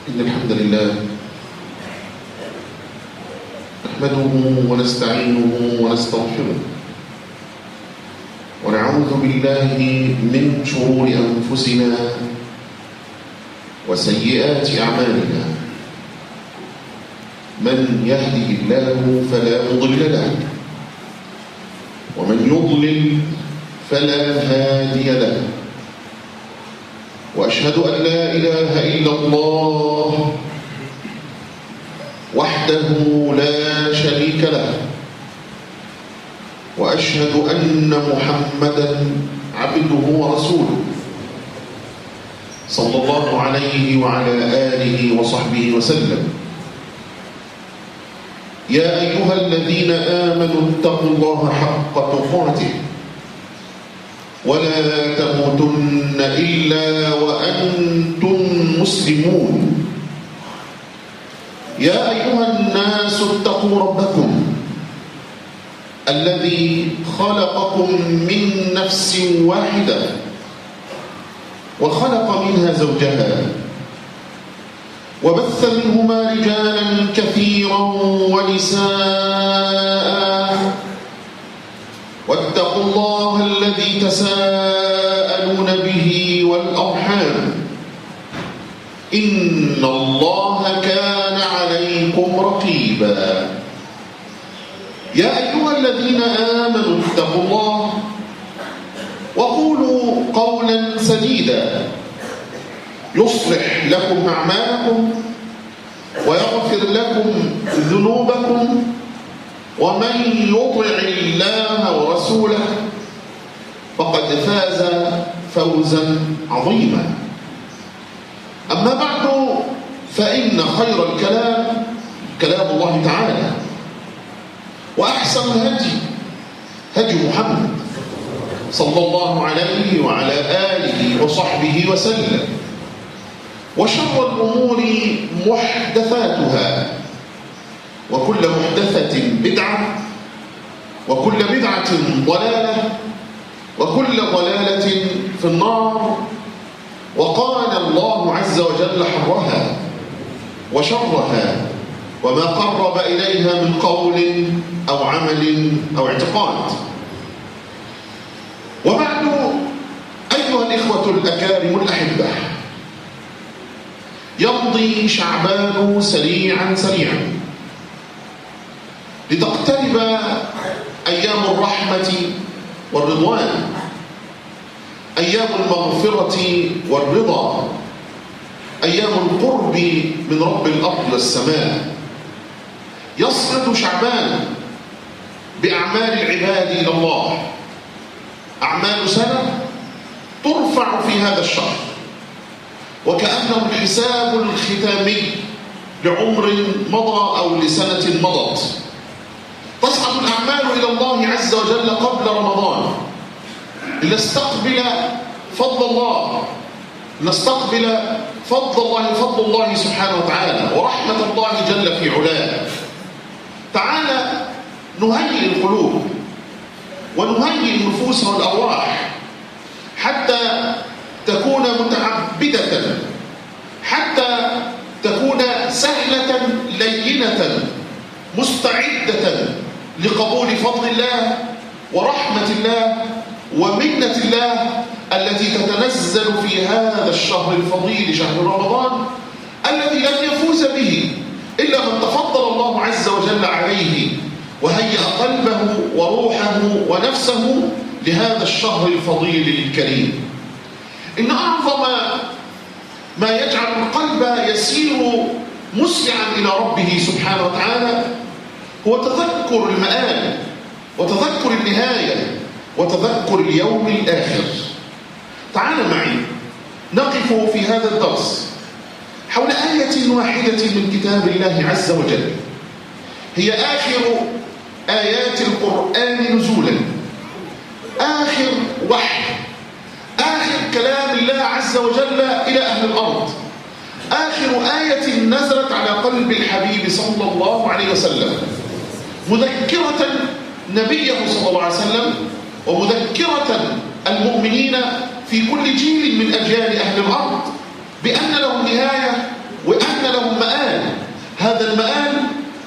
إن الحمد لله نحمده ونستعينه ونستغفره ونعوذ بالله من شرور أنفسنا وسيئات أعمالنا من يهده الله فلا مضل له ومن يضلل فلا هادي له وأشهد أن لا إله إلا الله وحده لا شريك له وأشهد أن محمدا عبده ورسوله صلى الله عليه وعلى آله وصحبه وسلم يا أيها الذين آمنوا اتقوا الله حق تقاته ولا تموتن إلا وأنتم مسلمون يا أيها الناس اتقوا ربكم الذي خلقكم من نفس واحدة وخلق منها زوجها وبث منهما رجالا كثيرا ونساء واتقوا الله الذي تساءلون به والأرحام إن الله كان عليكم رقيبا يا أيها الذين آمنوا اتقوا الله وقولوا قولا سديدا يصلح لكم أعمالكم ويغفر لكم ذنوبكم ومن يطع الله ورسوله فقد فاز فوزا عظيما أما بعد فإن خير الكلام كلام الله تعالى وأحسن الهدي هدي محمد صلى الله عليه وعلى آله وصحبه وسلم وشر الأمور محدثاتها وكل محدثة بدعة وكل بدعة ضلالة وكل ضلالة في النار وقال الله عز وجل حرها وشرها وما قرب إليها من قول أو عمل أو اعتقاد وبعد أيها الإخوة الأكارم الأحبة يمضي شعبان سريعا سريعا لتقترب أيام الرحمة والرضوان أيام المغفرة والرضا أيام القرب من رب الأرض والسماء يصعد شعبان بأعمال العباد إلى الله أعمال سنة ترفع في هذا الشهر وكأنه الحساب الختامي لعمر مضى أو لسنة مضت تصعد الأعمال إلى الله عز وجل قبل رمضان لنستقبل فضل الله نستقبل فضل الله فضل الله سبحانه وتعالى ورحمة الله جل في علاه تعالى نهيئ القلوب ونهيئ النفوس والأرواح حتى تكون متعبدة حتى تكون سهلة لينة مستعدة لقبول فضل الله ورحمة الله ومنة الله التي تتنزل في هذا الشهر الفضيل شهر رمضان الذي لم يفوز به إلا من تفضل الله عز وجل عليه وهيأ قلبه وروحه ونفسه لهذا الشهر الفضيل الكريم إن أعظم ما يجعل القلب يسير مسرعا إلى ربه سبحانه وتعالى هو تذكر المآل وتذكر النهاية وتذكر اليوم الآخر تعال معي نقف في هذا الدرس حول آية واحدة من كتاب الله عز وجل هي آخر آيات القرآن نزولا آخر وحي آخر كلام الله عز وجل إلى أهل الأرض آخر آية نزلت على قلب الحبيب صلى الله عليه وسلم مذكرة نبيه صلى الله عليه وسلم ومذكرة المؤمنين في كل جيل من أجيال أهل الأرض بأن لهم نهاية وأن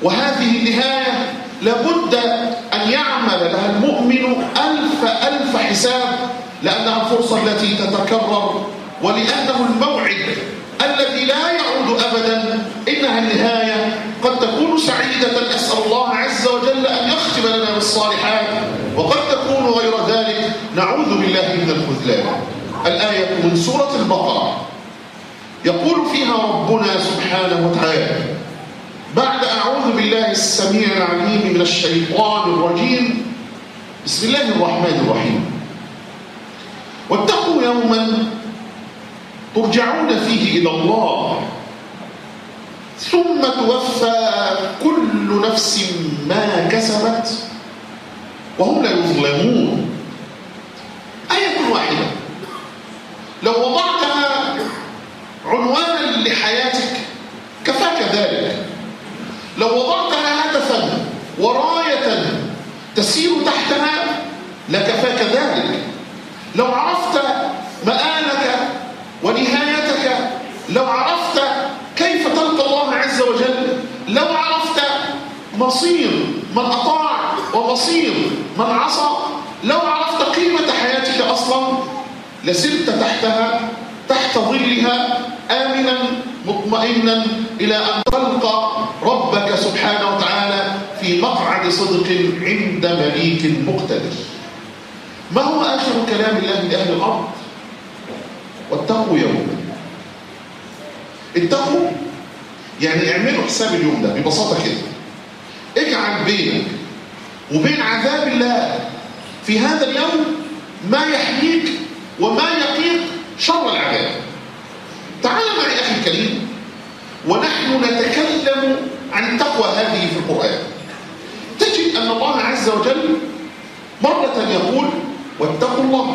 وهذه النهاية لابد أن يعمل لها المؤمن ألف ألف حساب لأنها الفرصة التي تتكرر ولأنه الموعد الذي لا يعود أبدا إنها النهاية قد تكون سعيدة أسأل الله عز وجل أن يختم لنا بالصالحات وقد تكون غير ذلك نعوذ بالله من الخذلان الآية من سورة البقرة يقول فيها ربنا سبحانه وتعالى بعد أعوذ بالله السميع العليم من الشيطان الرجيم بسم الله الرحمن الرحيم واتقوا يوما ترجعون فيه إلى الله ثم توفى كل نفس ما كسبت وهم لا يظلمون آية واحدة لو وضعتها عنوانا لحياتك كفاك ذلك لو وضعتها هدفا وراية تسير تحتها لكفاك ذلك لو عرفت مآلك ونهايتك لو عرفت كيف تلقى الله عز وجل لو عرفت مصير من أطاع ومصير من عصى لو عرفت قيمة حياتك أصلا لسرت تحتها تحت ظلها آمنا مطمئنا إلى أن تلقى ربك سبحانه وتعالى في مقعد صدق عند مليك مقتدر ما هو آخر كلام الله لأهل الأرض واتقوا يوما اتقوا يعني اعملوا حساب اليوم ده ببساطة كده اجعل بينك وبين عذاب الله في هذا اليوم ما يحميك وما يقيك شر العذاب تعال معي أخي الكريم ونحن نتكلم عن التقوى هذه في القرآن تجد أن الله عز وجل مرة يقول واتقوا الله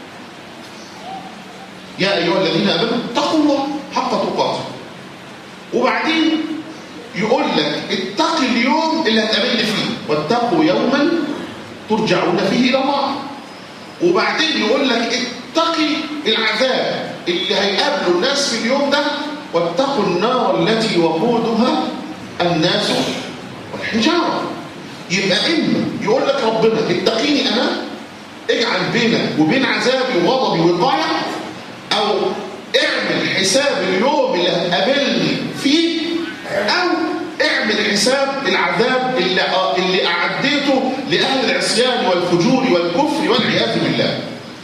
يا أيها الذين آمنوا اتقوا الله حق تقاته وبعدين يقول لك اتق اليوم اللي هتقابلني فيه واتقوا يوما ترجعون فيه إلى الله وبعدين يقول لك اتقي العذاب اللي هيقابله الناس في اليوم ده واتقوا النار التي وقودها الناس والحجارة يبقى إما يقول لك ربنا اتقيني أنا اجعل بينك وبين عذابي وغضبي وقاية أو اعمل حساب اليوم اللي هتقابلني فيه أو اعمل حساب العذاب اللي, اللي أعديته لأهل العصيان والفجور والكفر والعياذ بالله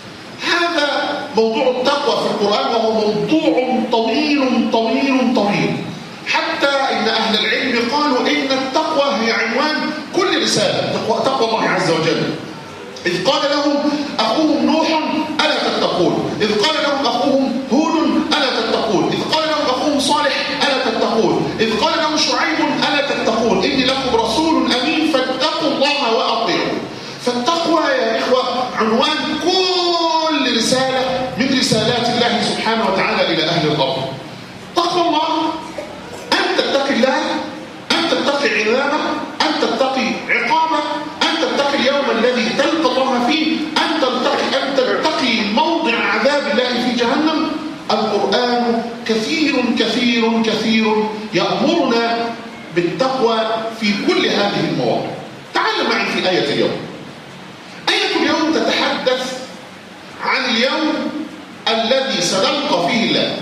هذا موضوع التقوى في القرآن وهو موضوع طويل طويل طويل حتى إن أهل العلم قالوا إن التقوى هي عنوان كل رسالة تقوى, تقوى الله عز وجل إذ قال لهم أخوهم نوح ألا تتقون إذ قال لهم أخوهم هود ألا تتقون إذ قال لهم أخوهم صالح ألا تتقون إذ قال لهم شعيب ألا تتقون إني لكم رسول أمين فاتقوا الله وأطيعوا فالتقوى يا إخوة عنوان كل رسالة من رسالات الله سبحانه وتعالى إلى أهل الأرض تقوى الله أن تتقي الله أن تتقي عذابه أن تتقي عقابه أن تتقي اليوم الذي تلقى الله فيه أن تتقي أن تتقي موضع عذاب الله في جهنم القرآن كثير كثير كثير يأمرنا بالتقوى في كل هذه المواضع تعال معي في آية اليوم آية اليوم تتحدث عن اليوم الذي سنلقى فيه الله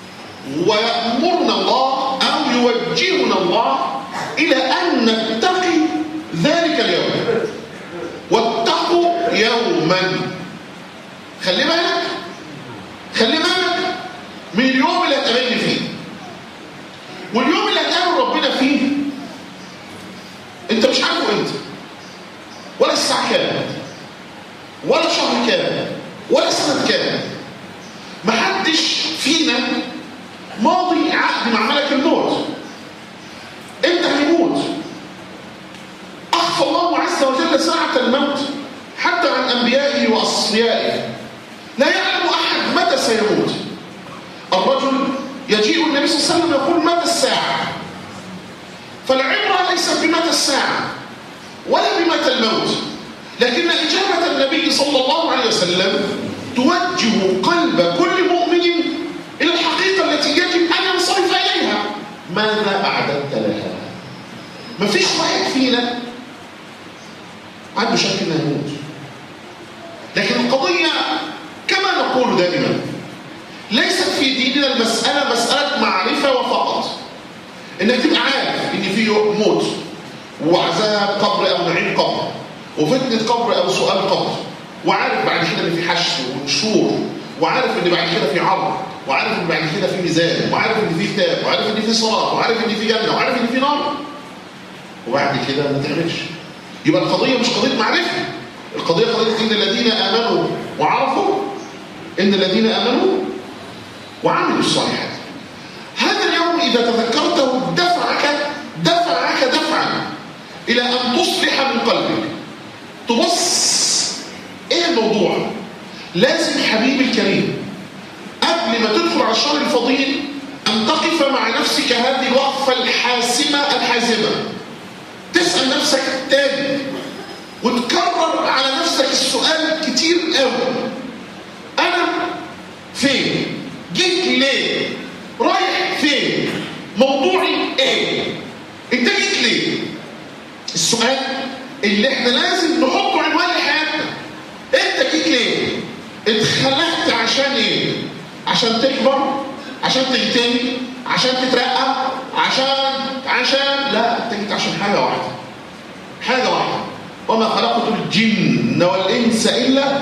ويأمرنا الله أو يوجهنا الله إلى أن نتقي ذلك اليوم واتقوا يوما خلي بالك خلي بالك من اليوم اللي هتقابلني فيه واليوم اللي هتقابل ربنا فيه انت مش عارفه امتى ولا الساعه كام ولا شهر كام ولا سنه كام محدش فينا ماضي عقد مع ملك الموت انت هيموت اخفى الله عز وجل ساعه الموت حتى عن انبيائه واصفيائه لا يعلم احد متى سيموت الرجل يجيء النبي صلى الله عليه وسلم يقول متى الساعه فالعبره ليست بمتى الساعه ولا بمتى الموت لكن اجابه النبي صلى الله عليه وسلم توجه قلب كل مؤمن الى الحقيقه التي يجب ان ينصرف اليها ماذا اعددت لها مفيش واحد فينا عنده شك انه يموت لكن القضية كما نقول دائما ليست في ديننا المسألة مسألة معرفة وفقط انك تبقى عارف ان في موت وعذاب قبر او نعيم قبر وفتنة قبر او سؤال قبر وعارف بعد كده ان في حشر ونشور وعارف ان بعد كده في عرض وعارف ان بعد كده في ميزان وعارف ان في كتاب وعارف ان في صلاه وعارف ان في جنه وعارف ان في نار وبعد كده ما تعملش يبقى القضيه مش قضيه معرفه القضيه قضيه ان الذين امنوا وعرفوا ان الذين امنوا وعملوا الصالحات هذا اليوم اذا تذكرته دفعك دفعك دفعا الى ان تصلح من قلبك تبص ايه الموضوع لازم حبيبي الكريم قبل ما تدخل على الشهر الفضيل أن تقف مع نفسك هذه الوقفة الحاسمة الحازمة تسأل نفسك تاني وتكرر على نفسك السؤال كتير قوي أنا فين؟ جيت ليه؟ رايح فين؟ موضوعي ايه؟ انت جيت ليه؟ السؤال اللي احنا لازم نحطه عنوان لحياتنا انت جيت ليه؟ اتخلقت عشان ايه؟ عشان تكبر عشان تغتني عشان تترقى عشان عشان لا انت جيت عشان حاجه واحده حاجه واحده وما خلقت الجن والانس الا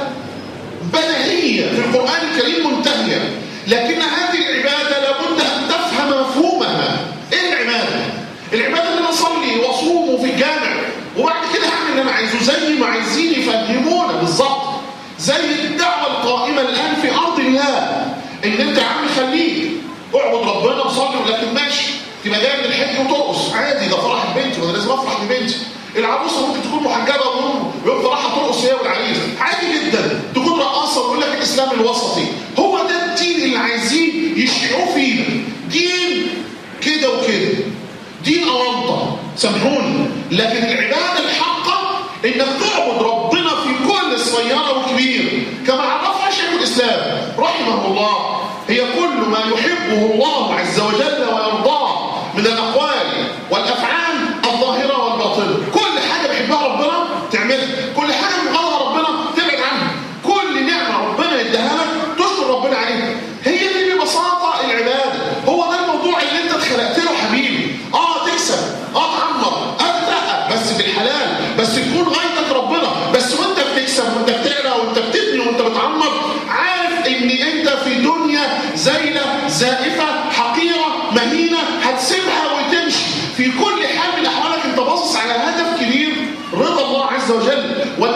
بدهيه في القران الكريم منتهيه لكن هذه العباده لابد ان تفهم مفهومها ايه العباده العباده ان انا اصلي واصوم في الجامع وبعد كده هعمل اللي انا عايزه زي ما عايزين يفهمونا بالظبط زي الدعوه القائمه الان في ارض الله ان انت يا عم خليك اعبد ربنا وصلي ولكن ماشي تبقى جاي من الحج وترقص عادي ده فرح البنت وانا لازم افرح ببنتي العروسه ممكن تكون محجبه ويوم فرحها ترقص هي والعريس عادي جدا تكون رقاصه ويقول لك الاسلام الوسطي هو ده الدين اللي عايزين يشيعوه فينا دين كده وكده دين اونطه سامحوني لكن العباده الحقه انك تعبد ربنا في كل صغيره وكبير كما عرفها شيخ الاسلام رحمه الله هي كل ما يحبه الله عز وجل ويرضاه من الاقوال والافعال الظاهره والباطنه كل حاجه بيحبها ربنا تعملها كل حاجه بيبغضها ربنا تبعد عنها كل نعمه ربنا يديها لك تشكر ربنا عليها هي دي ببساطه العباده هو ده الموضوع اللي انت اتخلقت له حبيبي اه تكسب اه تعمر اه تترقى بس بالحلال بس تكون غايتك ربنا بس وانت بتكسب وانت بتعلى وانت بتبني وانت بتعمر عارف ان انت في دنيا زايله زائفه حقيره مهينه هتسيبها وتمشي في كل حال من احوالك انت باصص على هدف كبير رضا الله عز وجل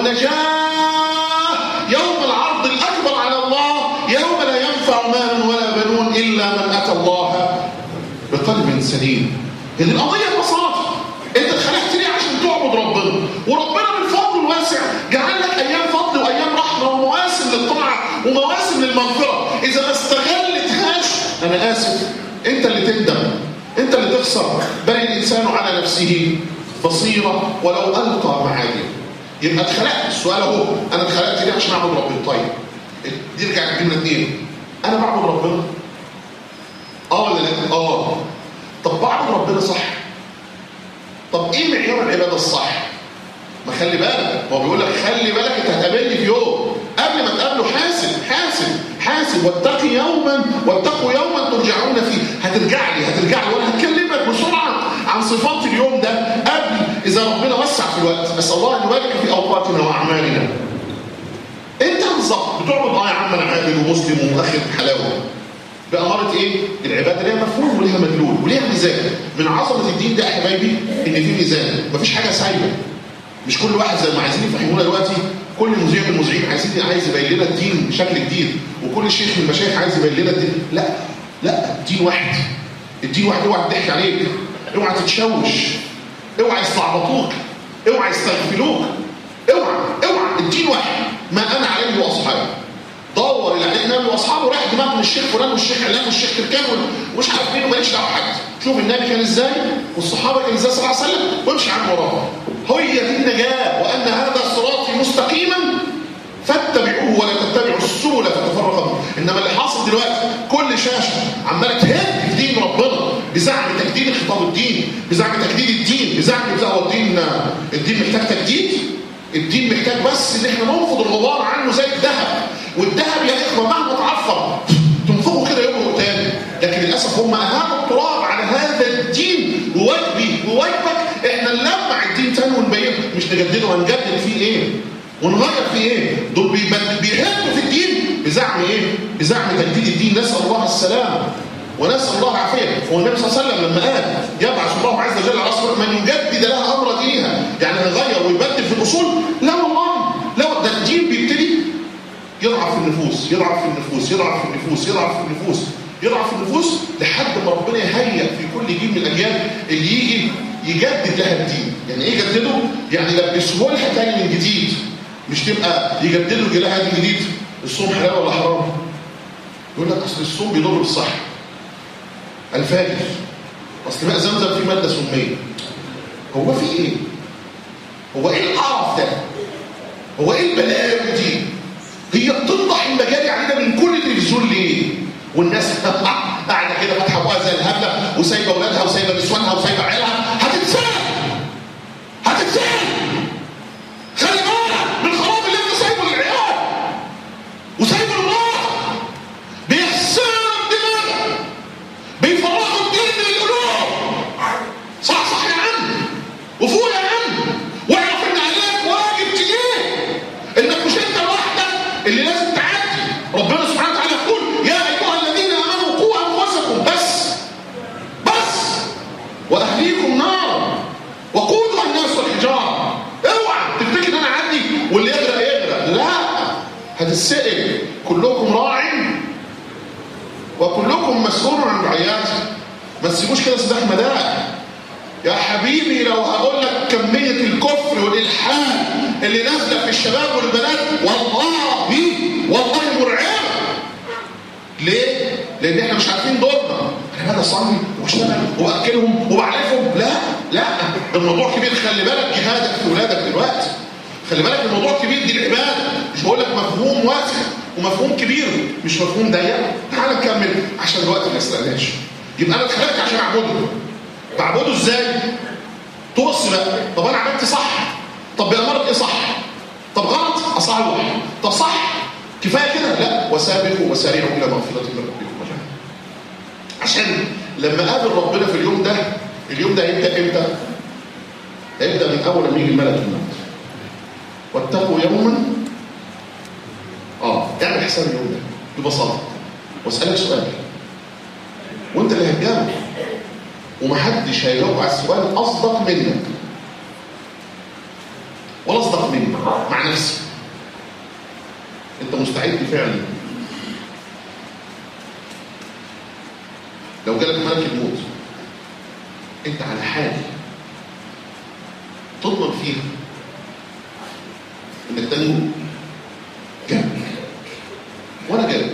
والنجاه يوم العرض الاكبر على الله يوم لا ينفع مال ولا بنون الا من اتى الله بقلب سليم هذه القضيه ببساطه انت اتخلقت ليه عشان تعبد ربنا وربنا من فضله الواسع جعل لك ايام فضل وايام رحمه ومواسم للطاعه ومواسم للمغفره اذا ما استغلتهاش انا اسف انت اللي تندم انت اللي تخسر بل الانسان على نفسه بصيره ولو القى معاذير يبقى اتخلقت السؤال اهو انا اتخلقت ليه عشان اعبد ربنا طيب نرجع للجمله اثنين انا بعبد ربنا اه ولا لا اه طب بعبد ربنا صح طب ايه معيار العباده الصح ما خلي بالك هو بيقول لك خلي بالك انت هتقابلني في يوم قبل ما تقابله حاسب حاسب حاسب واتقي يوما واتقوا يوما ترجعون فيه هترجع لي هترجع لي وانا هتكلمك بسرعه عن صفات اليوم ده قبل اذا ربنا وسع في الوقت اسال الله ان يبارك في اوقاتنا واعمالنا انت بالظبط بتعبد اه يا عم انا عادل ومسلم واخد حلاوه بأمارة ايه؟ العبادة ليها مفهوم وليها مدلول وليها ميزان من عظمة الدين ده يا حبايبي ان في ميزان مفيش حاجة سايبة مش كل واحد زي ما عايزين يفهمونا دلوقتي كل مذيع من المذيعين عايزين عايز يبين لنا الدين بشكل جديد وكل شيخ من المشايخ عايز يبين لنا الدين لا لا الدين واحد الدين واحد اوعى تضحك عليك اوعى تتشوش اوعى يستعبطوك اوعى يستغفلوك اوعى اوعى الدين واحد ما انا عليه واصحابي دور الى النبي واصحابه راح دماغ من الشيخ فلان والشيخ علان والشيخ تركان ومش عارف مين وماليش دعوه بحد شوف النبي كان ازاي والصحابه كان ازاي صلى الله عليه وسلم وامشي عن وراه هي دي النجاه وان هذا صراطي مستقيما فاتبعوه ولا تتبعوا السبل فتفرق بكم انما اللي حاصل دلوقتي كل شاشه عماله تهد في دين ربنا بزعم تجديد خطاب الدين بزعم تجديد الدين بزعم هو الدين الدين محتاج تجديد الدين محتاج بس ان احنا ننفض الغبار عنه زي الذهب والذهب يا اخوه مهما تعفر تنفخه كده يوم تاني لكن للاسف هم اهانوا التراب على هذا الدين وواجبي وواجبك احنا نلمع الدين تاني ونبينه مش نجدده هنجدد فيه ايه ونغير فيه ايه دول بيهدوا في الدين بزعم ايه بزعم تجديد الدين نسال الله السلامه ونسال الله العافيه هو النبي صلى الله عليه وسلم لما قال يبعث الله عز وجل رسولا من يجدد لها امر دينها يعني هيغير ويبدل في الاصول لا والله لا ده الدين بيبتدي يضعف في النفوس يضعف في النفوس يضعف في النفوس يضعف في النفوس يضعف في النفوس لحد ما ربنا يهيئ في كل جيل من الاجيال اللي يجي يجدد لها الدين يعني ايه يجدده يعني يلبسه لها تاني من جديد مش تبقى يجددوا لها من جديد الصوم حلال ولا حرام يقول لك اصل الصوم بيضر بالصحه الفاجر اصل ماء زمزم فيه ماده سميه هو في ايه هو ايه القرف ده هو ايه البلاوي دي هي بتنضح المجاري علينا من كل تلفزيون ليه والناس قاعده كده فاتحه بقى زي الهبله وسايبه اولادها وسايبه نسوانها وسايبه عيالها هتتسال هتتسال خلي بالك من الخراب اللي انت سايبه للعيال وسايبه لله بيغسلوا الدماغ بيفرغوا الدين من القلوب صح صح يا عم وفوق يا عم واعرف ان عليك واجب تجيه انك مش انت لوحدك اللي لازم تعدي ربنا سبحانه وتعالى يقول يا ايها الذين امنوا قوا انفسكم بس بس واهليكم نار وقودها الناس والحجاره اوعى تفتكر ان انا عندي واللي يغرق يغرق لا هتتسال كلكم راع وكلكم مسؤول عن رعياته ما تسيبوش كده سلاح مداح يا حبيبي لو هقول لك كمية الكفر والإلحاد اللي نازلة في الشباب والبنات والله والله مرعبة ليه؟ لأن احنا مش عارفين دورنا انا بقى اصلي واشتغل واكلهم وبعرفهم لا لا الموضوع كبير خلي بالك جهادك في ولادك دلوقتي خلي بالك الموضوع كبير دي العباده مش بقول لك مفهوم واسع ومفهوم كبير مش مفهوم ضيق تعال نكمل عشان الوقت ما يسرقناش يبقى انا اتخلقت عشان اعبده بعبده ازاي تبص بقى طب انا عملت صح طب بأمرك ايه صح طب غلط اصلح طب صح كفايه كده لا وسابقوا وسارعوا الى مغفره من ربكم وجنه عشان لما قابل ربنا في اليوم ده اليوم ده هيبدا امتى هيبدا من اول ما يجي الملك الموت واتقوا يوما اه اعمل حساب اليوم ده ببساطه واسالك سؤال وانت اللي هتجاوب ومحدش هيجاوب على السؤال اصدق منك ولا اصدق مني مع نفسي انت مستعد فعلا لو جالك ملك الموت انت على حال تضمن فيها انك تنجو جنب وانا جنب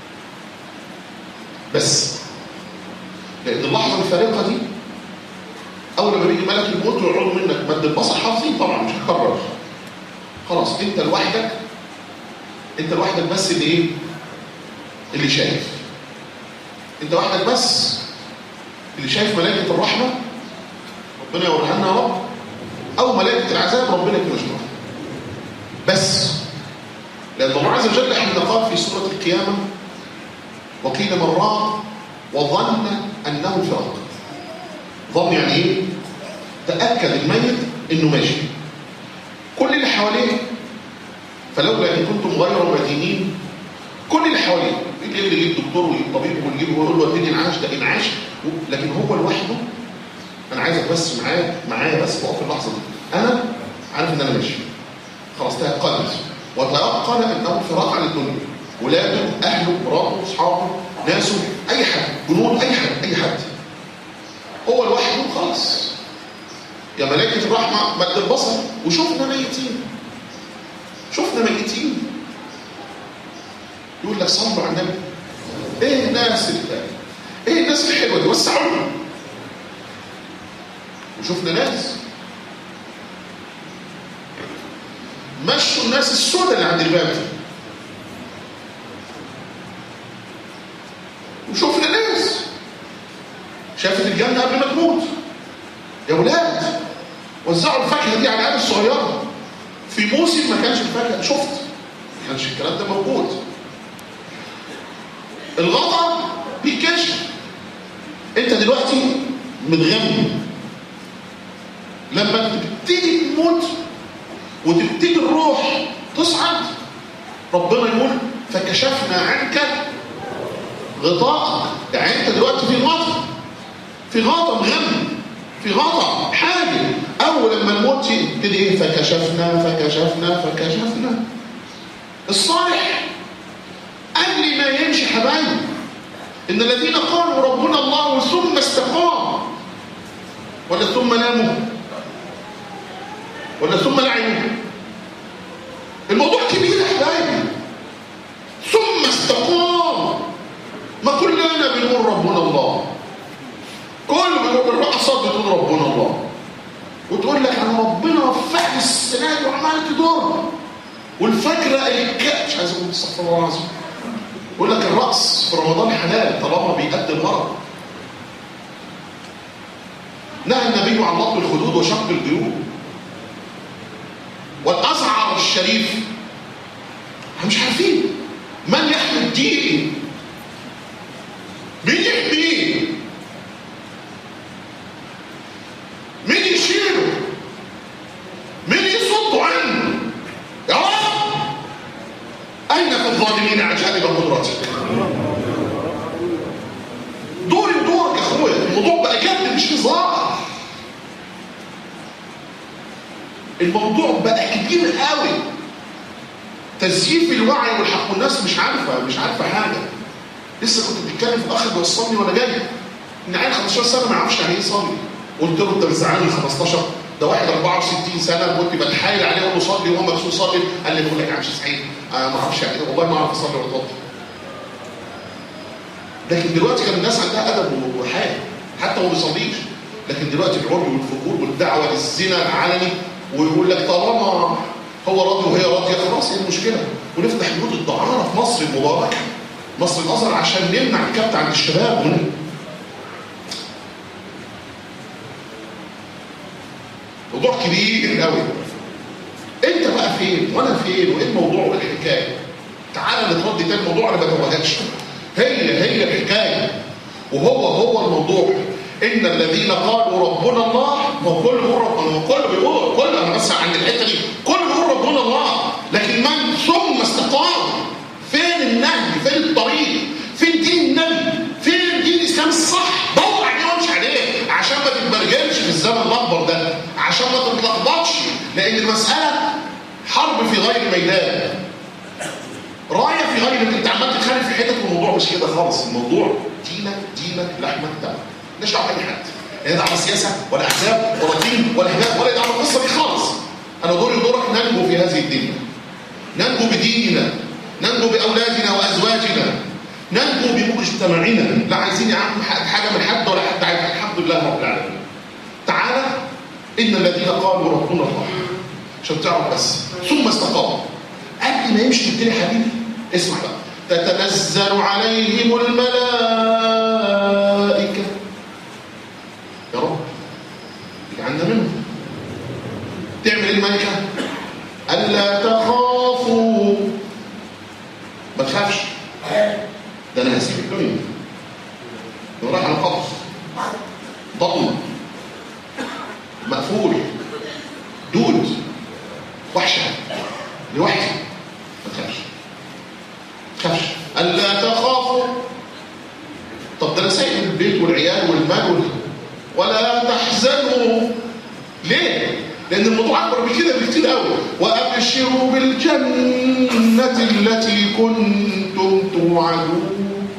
بس لان اللحظه الفارقه دي اول ما بيجي ملك الموت ويقعدوا منك مد البصر حافظين طبعا مش هكرر خلاص انت لوحدك انت لوحدك بس اللي ايه اللي شايف انت وحدك بس اللي شايف ملائكه الرحمه ربنا يوريها لنا يا رب او ملائكه العذاب ربنا يكون يشرح بس لان الله عز وجل حين قال في سوره القيامه وقيل من راق وظن انه فراق ظن يعني ايه تاكد الميت انه ماشي كل اللي حواليه فلولا ان كنتم غير مدينين كل اللي حواليه اللي يجيب دكتور ويجيب طبيب ويجيب ويقول له اديني انعاش ده انعاش لكن هو لوحده انا عايزك بس معايا معايا بس تقف في اللحظه دي انا عارف ان انا ماشي خلاص تيقنت وتيقن انه فراق عن الدنيا ولاده اهله مراته اصحابه ناسه اي حد جنود اي حد اي حد هو لوحده خلاص يا ملائكه الرحمه مد البصر وشفنا ميتين شفنا ميتين يقول لك صلوا على النبي ايه الناس اللي ايه الناس الحلوه دي وسعوا لنا وشفنا ناس مشوا الناس السوداء اللي عند الباب دي وشفنا ناس شافت الجنة قبل ما تموت يا ولاد وزعوا الفاكهة دي على العيال الصغيرة في موسم ما كانش الفاكهة شفت ما كانش الكلام ده موجود الغطا بيتكشف انت دلوقتي متغمي لما تبتدي تموت وتبتدي الروح تصعد ربنا يقول فكشفنا عنك غطاءك يعني انت دلوقتي في غطا في غطا مغمي في غطا حاجه اول لما الموت يبتدي ايه فكشفنا فكشفنا فكشفنا الصالح قبل ما يمشي حبايبي ان الذين قالوا ربنا الله ثم استقاموا ولا ثم ناموا ولا ثم لعنوا الموضوع كبير يا حبايبي ثم استقام ما كلنا بنقول ربنا الله كل بنقول الرقصات بتقول ربنا الله وتقول لك انا ربنا وفقني السنه دي وعملت دور والفجره الك مش عايز اقول استغفر الله العظيم يقول لك الرقص في رمضان حلال طالما بيقدم المرض نهى النبي عن لطم الخدود وشق الجيوب والازعر الشريف احنا مش عارفين من يحمي الدين مين يحميه مين يشيله مين يصد عنه يا رب اين في الظالمين عجائب قدرتك دوري ودورك يا اخويا الموضوع بقى جد مش هزار الموضوع بقى كبير قوي تزييف الوعي والحق والناس مش عارفه مش عارفه حاجه لسه كنت بتتكلم في اخ بيوصلني وانا جاي ان عيل 15 سنه ما يعرفش يعني ايه يصلي قلت له انت بتزعلني 15 ده واحد 64 سنه كنت بتحايل عليه اقول له صلي وهو مكسور صلي قال لي بقول لك يا عم سعيد انا ما اعرفش يعني ايه والله ما اعرف اصلي ولا اتوضى لكن دلوقتي كان الناس عندها ادب وحياه حتى هو ما بيصليش لكن دلوقتي العري والفجور والدعوه للزنا العلني ويقول لك طالما هو راضي وهي راضيه خلاص ايه المشكله ونفتح بيوت الدعاره في مصر المباركه مصر الازهر عشان نمنع الكبت عند الشباب هنا موضوع كبير قوي انت بقى فين وانا فين وايه الموضوع وايه الحكايه تعالى نتردي تاني الموضوع انا ما بتوهكش هي هي الحكايه وهو هو الموضوع ان الذين قالوا ربنا الله ما كل بيقول ربنا كل بيقول كل انا بس عند الحته دي كل بيقول ربنا الله لكن من ثم استقام فين النهج فين الطريق فين دين النبي فين دين الاسلام الصح دور عليه وامشي عليه عشان ما تتبرجلش في الزمن الاكبر ده عشان ما تتلخبطش لان المساله حرب في غير ميدان رايه في غير انت عمال تتخانق في حتت والموضوع مش كده خالص الموضوع دينك دينك لحمك دمك مش دعوه باي حد لا دعوه بالسياسه ولا احزاب ولا دين ولا هدايه ولا دعوه بالقصه دي خالص انا دوري ودورك ننجو في هذه الدنيا ننجو بديننا ننجو باولادنا وازواجنا ننجو بمجتمعنا لا عايزين يا عم حاجه من حد ولا حد عايز الحمد لله رب العالمين تعالى ان الذين قالوا ربنا الله عشان تعرف بس ثم استقاموا قبل ما يمشي الدنيا حبيبي اسمع بقى تتنزل عليهم الملائكه يا رب اجعلنا منهم تعمل الملكه الا تخافوا ما تخافش ده انا هسيب الدنيا راح على قبض ضلمه مقفول دود وحشه لوحدي ما تخافش ما تخافش الا تخافوا طب ده انا سايب البيت والعيال والمال وال... ولا تحزنوا ليه؟ لان الموضوع اكبر من كده بكتير قوي وابشروا بالجنه التي كنتم توعدون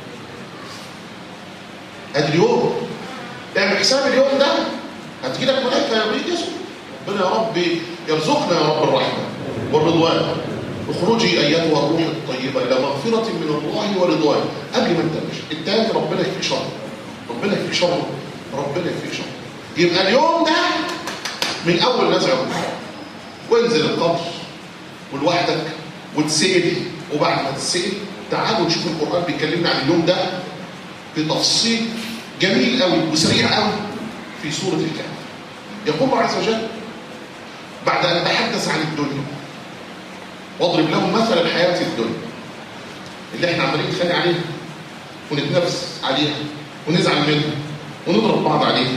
ادي اليوم اعمل حساب اليوم ده هتجي لك ملائكه بيجسوا ربنا يا رب يرزقنا يا رب الرحمه والرضوان اخرجي ايتها الروح الطيبه الى مغفره من الله ورضوان قبل ما انت ماشي التاني ربنا يكفيك شر ربنا يكفيك شر ربنا يكفيك شر يبقى اليوم ده من اول نزع وانزل القبر ولوحدك وتسال وبعد ما تسال تعالوا نشوف القران بيكلمنا عن اليوم ده بتفصيل جميل قوي وسريع قوي في سورة الكهف يقول الله عز وجل بعد أن تحدث عن الدنيا واضرب لهم مثل الحياة الدنيا اللي احنا عمالين نتخانق عليها ونتنافس عليها ونزعل منها ونضرب بعض عليها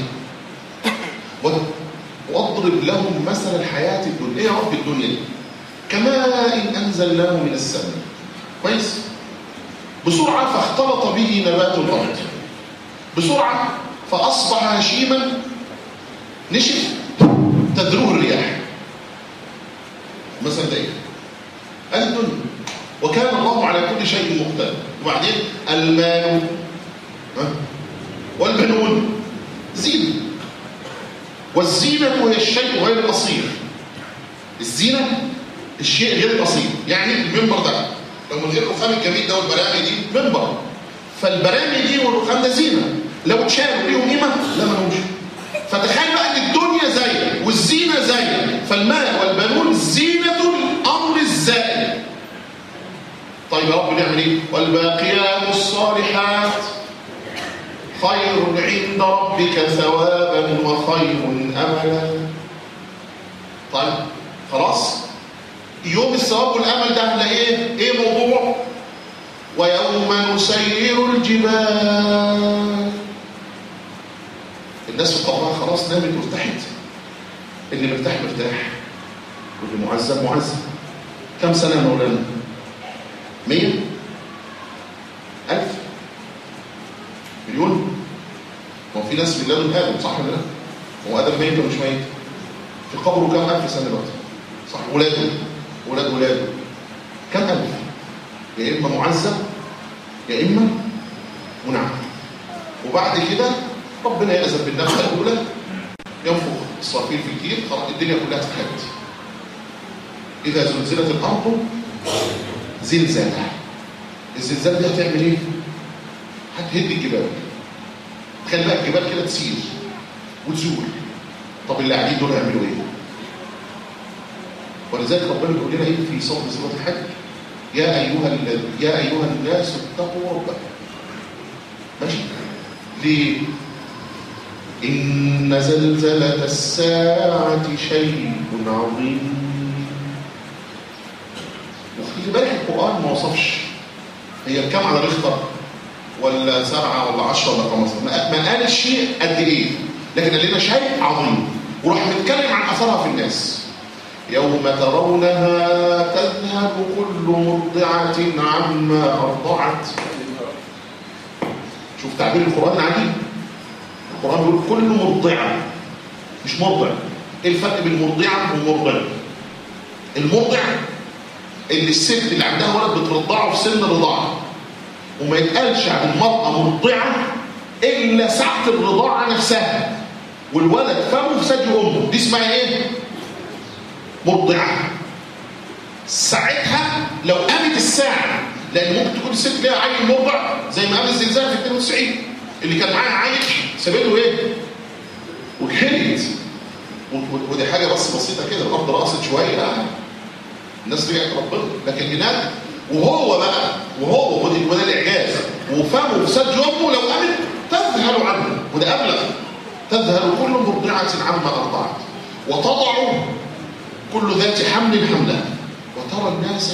واضرب لهم مثل الحياة الدنيا ايه يا رب الدنيا دي كماء إن أنزلناه من السماء كويس بسرعة فاختلط به نبات الأرض بسرعة فأصبح هشيما نشف تدروه الرياح مثلا ده ايه الدنيا وكان الله على كل شيء مقتدر وبعدين المال والبنون زينة والزينة هي الشيء غير الأصيل الزينة الشيء غير الأصيل يعني المنبر ده لو من غير الرخام الجميل ده والبرامي دي منبر فالبرامي دي والرخام ده زينة لو اتشالوا ليهم قيمة لا ملهمش فتخيل بقى ان الدنيا زي والزينة زي فالمال والبنون زينة الأمر الزائل طيب يا رب نعمل ايه والباقيات الصالحات خير عند ربك ثوابا وخير املا طيب خلاص يوم الثواب والامل ده هنلاقيه ايه موضوع ويوم نسير الجبال الناس في قبرها خلاص نامت وارتاحت اللي مرتاح مرتاح واللي معذب معذب كم سنه يا مولانا مية ألف مليون ما في ناس من لدن آدم صح ولا لا؟ هو آدم ميت ولا مش ميت؟ في قبره كم ألف سنة دلوقتي؟ صح ولاده ولاد ولاده كم ألف؟ يا إما معذب يا إما منعم وبعد كده ربنا يأذن بالنفخة الأولى ينفخ الصافير في الكير خلاص الدنيا كلها تتهد إذا زلزلت الأرض زلزالها الزلزال دي هتعمل ايه هتهد الجبال تخلي بقى الجبال كده تسير وتزول طب اللي قاعدين دول هيعملوا ايه ولذلك ربنا بيقول لنا ايه في صوت سوره الحج يا ايها يا ايها الناس اتقوا ربكم ماشي ليه ان زلزله الساعه شيء عظيم وخلي بالك القرآن ما وصفش هي كام على ريختر ولا سبعة ولا عشرة ولا خمسة ما قالش قد ايه لكن قال لنا شيء عظيم وراح متكلم عن اثرها في الناس يوم ترونها تذهب كل مرضعة عما أرضعت شوف تعبير القرآن عجيب القرآن بيقول كل مرضعة مش مرضع ايه الفرق بين مرضعة ومرضع المرضع اللي الست اللي عندها ولد بترضعه في سن الرضاعه وما يتقالش عن المرأة مرضعة إلا ساعة الرضاعة نفسها والولد فمه في ثدي أمه دي اسمها إيه؟ مرضعة ساعتها لو قامت الساعة لأن ممكن تكون الست ليها عيل مرضع زي ما قام الزلزال في 92 اللي كان معاها عيل سابته إيه؟ وكلت ودي حاجة بس بسيطة كده الأرض رقصت شوية الناس رجعت ربنا لكن هناك وهو بقى وهو وده, وده الاعجاز وفمه في ثدي امه لو قامت تذهل عنه وده ابلغ تذهل كل مرضعه عما ارضعت وتضع كل ذات حمل حملها وترى الناس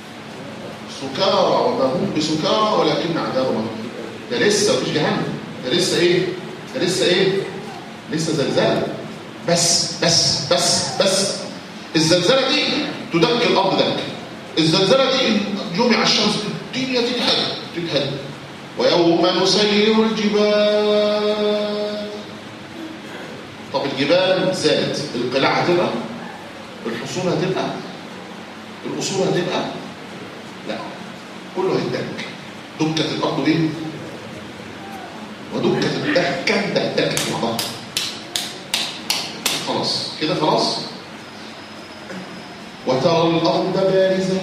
سكارى وما هم بسكارى ولكن عذاب الله ده لسه مفيش جهنم ده لسه ايه ده لسه ايه لسه زلزال بس بس بس بس الزلزله دي تدك الارض دك الزلزله دي ان جمع الشمس الدنيا تتهد تتهد ويوم نسير الجبال طب الجبال زادت القلاع هتبقى الحصون هتبقى الاصول هتبقى لا كله هيدك دكة الارض دي ودكة الدكة دكة بعضها خلاص كده خلاص وترى الأرض بارزة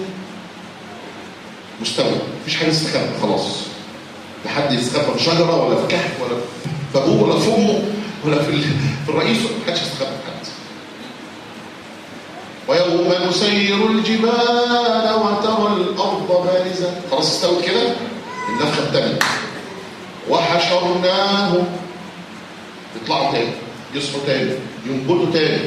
مستوى مفيش حاجة تستخبى خلاص لا حد يستخبى في شجرة ولا في كهف ولا في أبوه ولا في أمه ولا في, في الرئيس ما حدش يستخبى في حد ويوم نسير الجبال وترى الأرض بارزة خلاص استوت كده النفخة الثانية وحشرناهم يطلعوا تاني يصحوا تاني ينبتوا تاني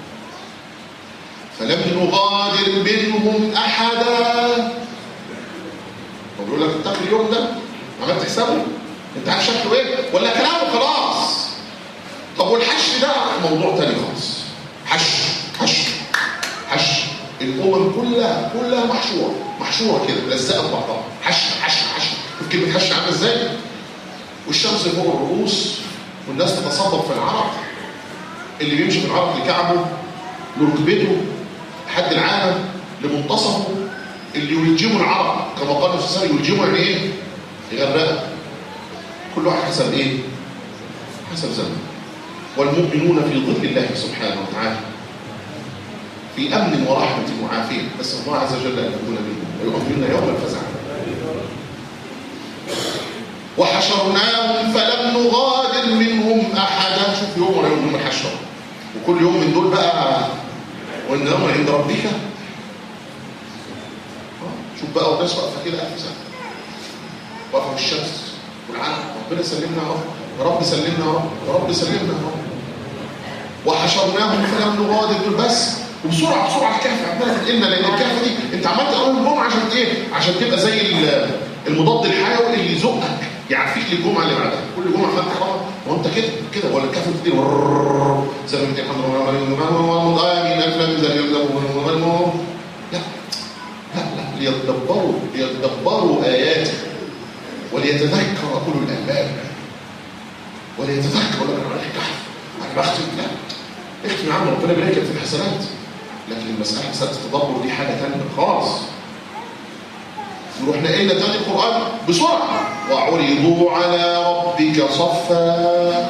فلم نغادر منهم احدا هو بيقول لك اتقي اليوم ده عملت حسابه انت عارف شكله ايه ولا كلامه خلاص طب والحشر ده موضوع تاني خالص حشر حشر حشر الامم كلها كلها محشوره محشوره كده ملزقه في بعضها حشر حشر حشر شوف كلمه حشر عامله ازاي والشمس فوق الرؤوس والناس تتصدق في العرق اللي بيمشي في العرق لكعبه لركبته لحد العالم لمنتصفه اللي يلجموا العرق كما قال النبي صلى الله عليه وسلم يلجموا يعني ايه؟ يغرقوا كل واحد حسب ايه؟ حسب زمنه والمؤمنون في ظل الله سبحانه وتعالى في امن ورحمه وعافيه نسال الله عز وجل ان يكون منهم ويؤمننا يوم الفزع وحشرناهم فلم نغادر منهم احدا شوف يوم ولا يوم من الحشر وكل يوم من دول بقى وان الامر عند ربك شوف بقى والناس واقفه كده الف سنه واقفه في الشمس والعالم ربنا سلمنا يا رب يا رب سلمنا يا رب يا رب سلمنا يا رب وحشرناهم فلم نغادر دول بس وبسرعه بسرعه الكهف عماله تنقلنا لان الكهف دي انت عملت اول الجمعه عشان ايه؟ عشان تبقى زي المضاد الحيوي اللي يزقك يعفيك للجمعه اللي بعدها كل جمعه فانت خلاص هو انت كده كده ولا الكهف كتير زي ما انت الحمد لله لا لا لا ليتدبروا ليتدبروا اياته وليتذكر اولو الالباب وليتذكر ولا انا الكهف انا بختم لا اختم يا عم ربنا يبارك في الحسنات لكن المساله مساله التدبر دي حاجه ثانيه خالص نروح نقلنا تاني القرآن بسرعة وعرضوا على ربك صفا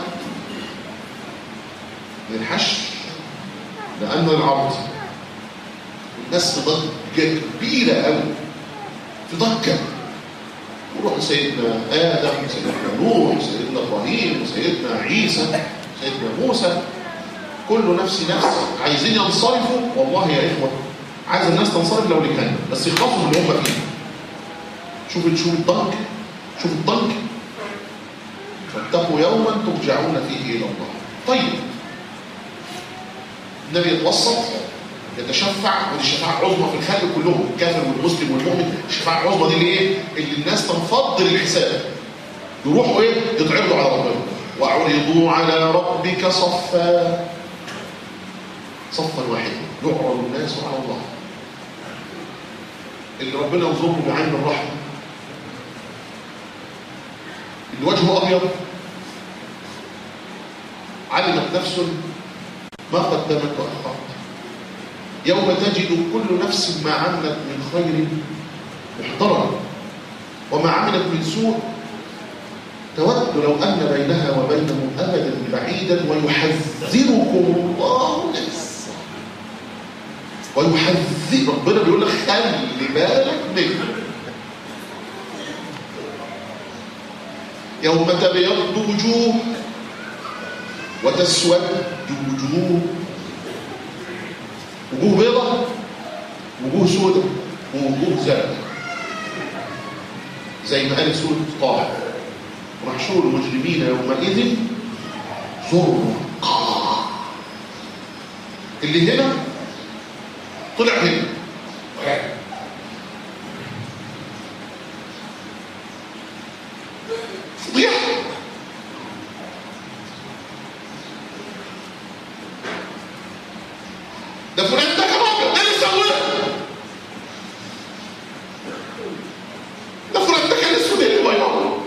من الحشر لأن العرض الناس في ضجة كبيرة قوي في ضجة وروح سيدنا آدم سيدنا نوح سيدنا إبراهيم سيدنا عيسى سيدنا موسى كل نفس نفس عايزين ينصرفوا والله يا إخوة عايز الناس تنصرف لو اللي كان بس يخلصوا من اللي هم فيه شوف شوف الضنك شوف الضنك فاتقوا يوما ترجعون فيه الى الله طيب النبي يتوسط يتشفع ودي الشفاعه عظمى في الخلق كلهم الكافر والمسلم والمؤمن الشفاعه العظمى دي اللي ايه اللي الناس تنفض للحساب يروحوا ايه يتعرضوا على ربنا وعرضوا على ربك صفا صفا واحدا يعرض الناس على الله اللي ربنا ينظره بعين الرحمه اللي وجهه ابيض علمت نفس ما قدمت واخرت يوم تجد كل نفس ما عملت من خير محضرا وما عملت من سوء تود لو ان بينها وبينه امدا بعيدا ويحذركم الله نفسه ويحذر ربنا بيقول لك خلي بالك منه يوم تبيض وجوه وتسود وجوه وجوه بيضة وجوه سودة ووجوه زرقاء زي ما قال سورة طه ونحشر المجرمين يومئذ زرقا اللي هنا طلع هنا فضيحة ده فلان ده كمان ده اللي سواه ده فلان ده كان اسود اللي بيض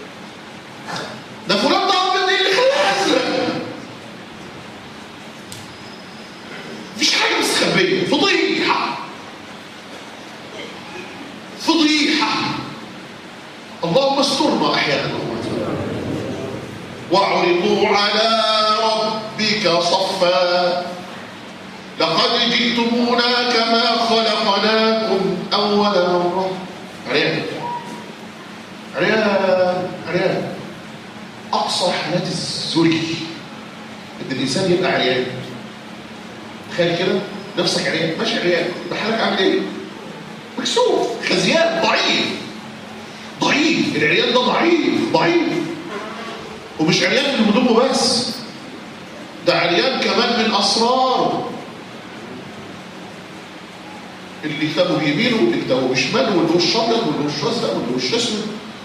ده فلان ده ابيض اللي خلاه ازرق مفيش حاجه مستخبيه فضيحه فضيحه اللهم استرنا احيانا وعرضوا على ربك صفا لقد جئتمونا كما خلقناكم اول مره عريان عريان عريان اقصى حالات الذل ان الانسان يبقى عريان تخيل كده نفسك عريان ماشي عريان ده حالك عامل ايه مكسوف خزيان ضعيف ضعيف العريان ده ضعيف ضعيف ومش عريان من هدومه بس ده عريان كمان من اسراره اللي كتابه بيمينه واللي كتابه بشماله واللي وش ابيض واللي وش ازرق واللي وش اسود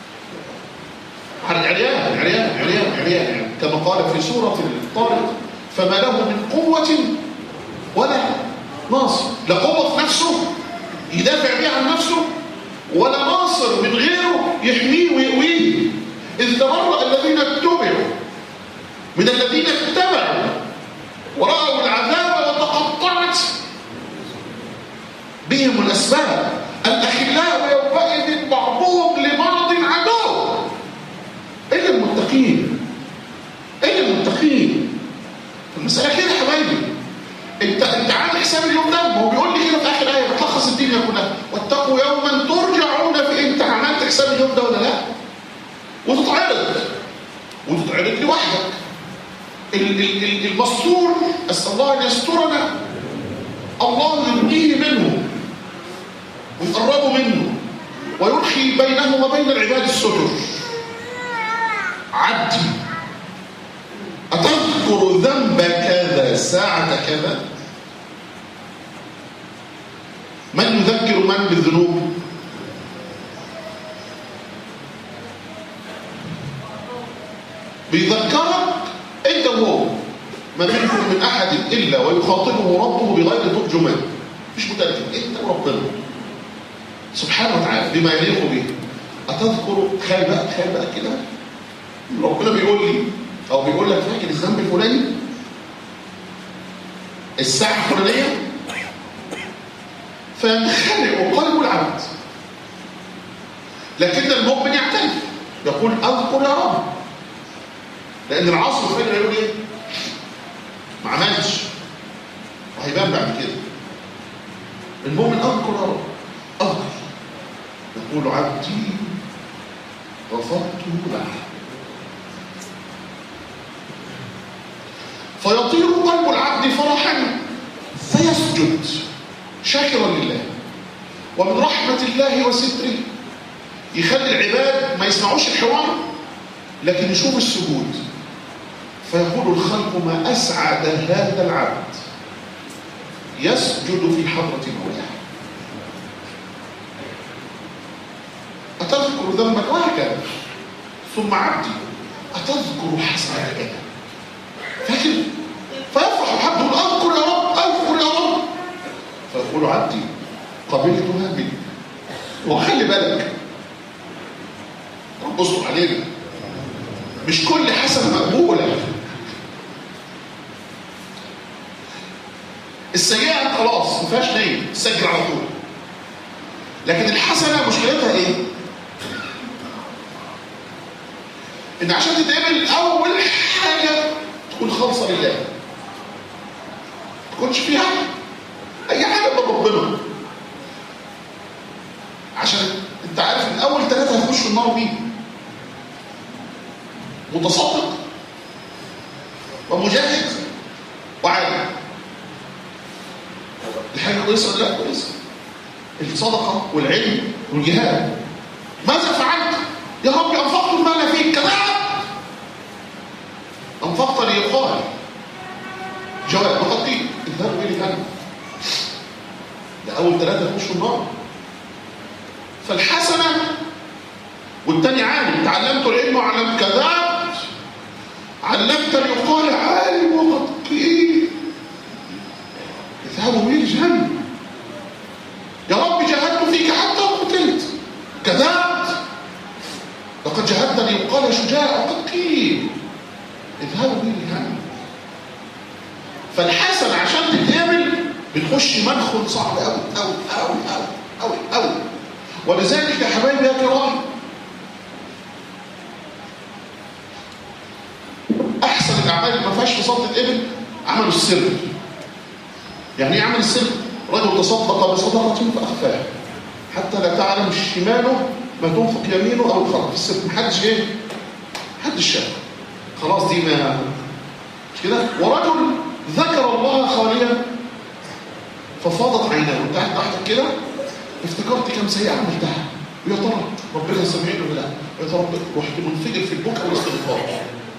عريان عريان عريان عريان يعني كما قال في سوره الطارق فما له من قوه ولا ناصر لا قوه في نفسه يدافع بيها عن نفسه ولا ناصر من غيره يحميه ويقويه إذ تبرأ الذين اتبعوا من الذين اتبعوا ورأوا العذاب وتقطعت بهم الأسباب الأخلاء يومئذ بعضهم لبعض عدو إلا المتقين إلا المتقين المسألة كده يا حبايبي انت انت عامل حساب اليوم ده ما هو بيقول لي كده في اخر ايه بتلخص الدنيا كلها واتقوا يوما ترجعون في انت عملت حساب اليوم ده ولا لا وتتعرض وتتعرض لوحدك المستور اسال الله ان يسترنا الله يبنيه منه ويقربه منه ويرخي بينه وبين العباد الستر عبدي أتذكر ذنب كذا ساعة كذا من يذكر من بالذنوب بيذكرك انت وهو ما منكم من احد الا ويخاطبه ربه بغير ترجمان مش مترجم انت وربنا سبحانه وتعالى بما يليق به اتذكر تخيل بقى تخيل بقى كده ربنا بيقول لي او بيقول لك فاكر الذنب الفلاني الساعه الفلانيه فينخلع قلب العبد لكن المؤمن يعترف يقول اذكر يا رب لان العصر فجاه يقول ايه ما عملش وهيبان بعد كده المؤمن اذكر يا رب اذكر يقول عبدي غفرت له فيطير قلب العبد فرحا فيسجد شاكرا لله ومن رحمة الله وستره يخلي العباد ما يسمعوش الحوار لكن يشوف السجود فيقول الخلق ما أسعد هذا العبد يسجد في حضرة مولاه أتذكر ذنبا وهكذا ثم عبدي أتذكر حسنة كذا فاكر فيفرح الحمد لله اذكر يا رب اذكر يا رب فيقول عبدي قبلتها منك وخلي بالك رب اصبر علينا مش كل حسنه مقبوله السيئه خلاص ما فيهاش نيه تسجل على طول لكن الحسنه مشكلتها ايه؟ ان عشان تتقبل اول حاجه تكون خالصة لله ما تكونش فيها أي حاجة من ربنا عشان أنت عارف إن أول ثلاثة هيخشوا النار مين؟ متصدق ومجاهد وعالم دي حاجة كويسة ولا لا كويسة الصدقة والعلم والجهاد ماذا فعلت؟ يا رب أنفقت المال فيك كذا أنفقت ليقال جواب وقد قيل اذهبوا إلي كان ده أول ثلاثة يخشوا النار فالحسنة والتاني عالم تعلمت العلم وعلمت كذبت علمت ليقال عالم وقد قيل اذهبوا إلي جهنم يا رب جاهدت فيك حتى قتلت كذبت لقد جاهدت ليقال شجاع وقد قيل اذهبوا به جهنم فالحسن عشان تتقبل بتخش مدخل صعب قوي قوي قوي قوي قوي قوي ولذلك يا حبايبي يا كرام احسن الاعمال اللي ما فيهاش في صدقه ابن عمل السر يعني ايه عمل السر رجل تصدق بصدقه فاخفاها حتى لا تعلم شماله ما تنفق يمينه او الخلق في السر محدش ايه محدش شاف خلاص دي ما مش كده ورجل ذكر الله خاليا ففاضت عيناه وانت قاعد تحت كده افتكرت كم سيئه عملتها ويا ترى ربنا سامعني ولا لا يا ترى رحت منفجر في البكاء والاستغفار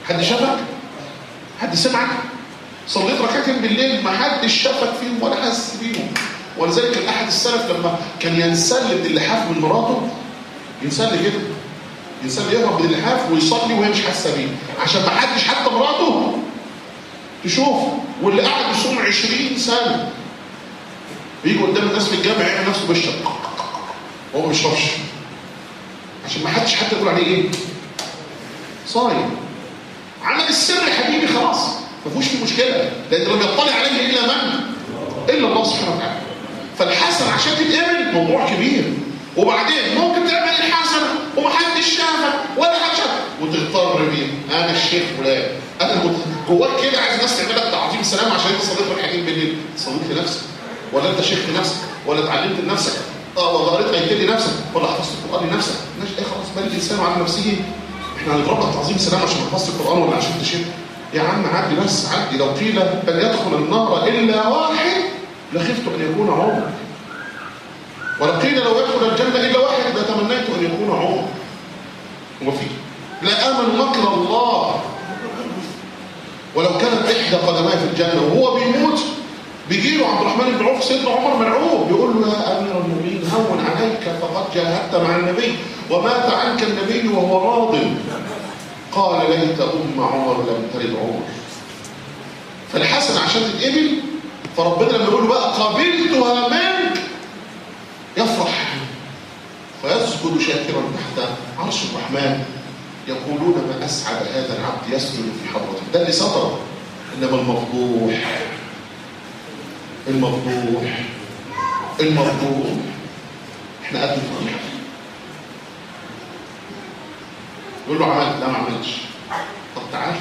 حد شافك حد سمعك صليت ركعتين بالليل ما حدش شافك فيهم ولا حس بيهم ولذلك احد السلف لما كان ينسل باللحاف من مراته ينسل كده ينسل يهرب من اللحاف ويصلي وهي مش حاسه بيه عشان ما حدش حتى مراته تشوفه واللي قاعد يصوم 20 سنه بيجي قدام الناس في الجامع يعمل نفسه بيشرب هو ما بيشربش عشان ما حدش حتى يقول عليه ايه صايم عمل السر يا حبيبي خلاص ما فيهوش فيه مشكله لان لم يطلع عليه الا من الا الله سبحانه وتعالى فالحسن عشان تتقبل موضوع كبير وبعدين ممكن تعمل الحسنه ومحدش شافك ولا حد شافك وتغتر بيه انا الشيخ فلان انا جواك كده عايز الناس تعمل لك تعظيم سلام عشان انت صليت ركعتين بالليل صليت لنفسك ولا انت شيخ لنفسك ولا اتعلمت لنفسك اه ولا قريت ايتين لنفسك ولا حفظت القران لنفسك ماشي ايه خلاص بل الانسان على نفسه احنا هنضرب لك تعظيم سلام عشان حفظت القران ولا عشان تشيخ يا عم عدي بس عدي لو قيل لن يدخل النار الا واحد لخفت ان يكون عمر ولو قيل لو يدخل الجنه الا واحد لتمنيت ان يكون عمر وفي لا امن مكر الله ولو كانت احدى قدميه في الجنه وهو بيموت بيجي له عبد الرحمن بن عوف سيدنا عمر مرعوب بيقول له يا امير المؤمنين هون عليك فقد جاهدت مع النبي ومات عنك النبي وهو راض قال ليت ام عمر لم تلد عمر فالحسن عشان تتقبل فربنا لما يقول له بقى قبلتها منك يفرح فيسجد شاكرا تحت عرش الرحمن يقولون ما اسعد هذا العبد يسجد في حضرته ده اللي سطر انما المفضوح المفضوح المفضوح احنا قد الفضيحه يقول له عملت لا ما عملتش طب تعال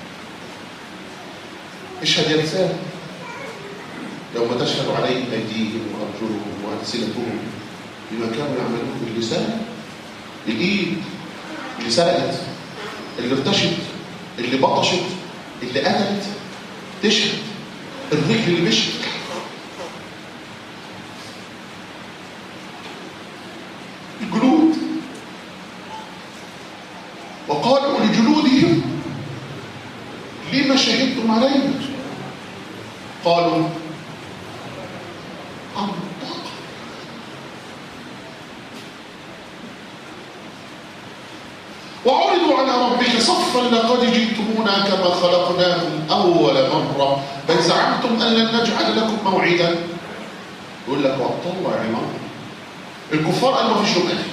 اشهد يا لسان يوم تشهد عليهم ايديهم وارجلهم والسنتهم بما كانوا يعملون باللسان الايد اللي سرقت اللي ارتشت اللي بطشت اللي قتلت تشهد الرجل اللي مشت الجلود وقالوا لجلودهم لما شهدتم علينا قالوا أنطق وعرضوا على ربك صفا لقد جئتمونا كما خلقناكم أول مرة بل زعمتم أن لن نجعل لكم موعدا يقول لك وطلع يا عمار الكفار قالوا ما فيش يوم آخر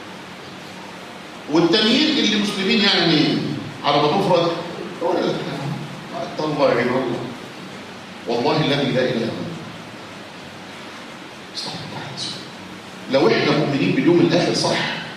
والتانيين اللي مسلمين يعني على ما تفرض يقول لك طلع يا عمار والله الذي لا اله الا هو استغفر الله العظيم لو احنا مؤمنين باليوم الاخر صح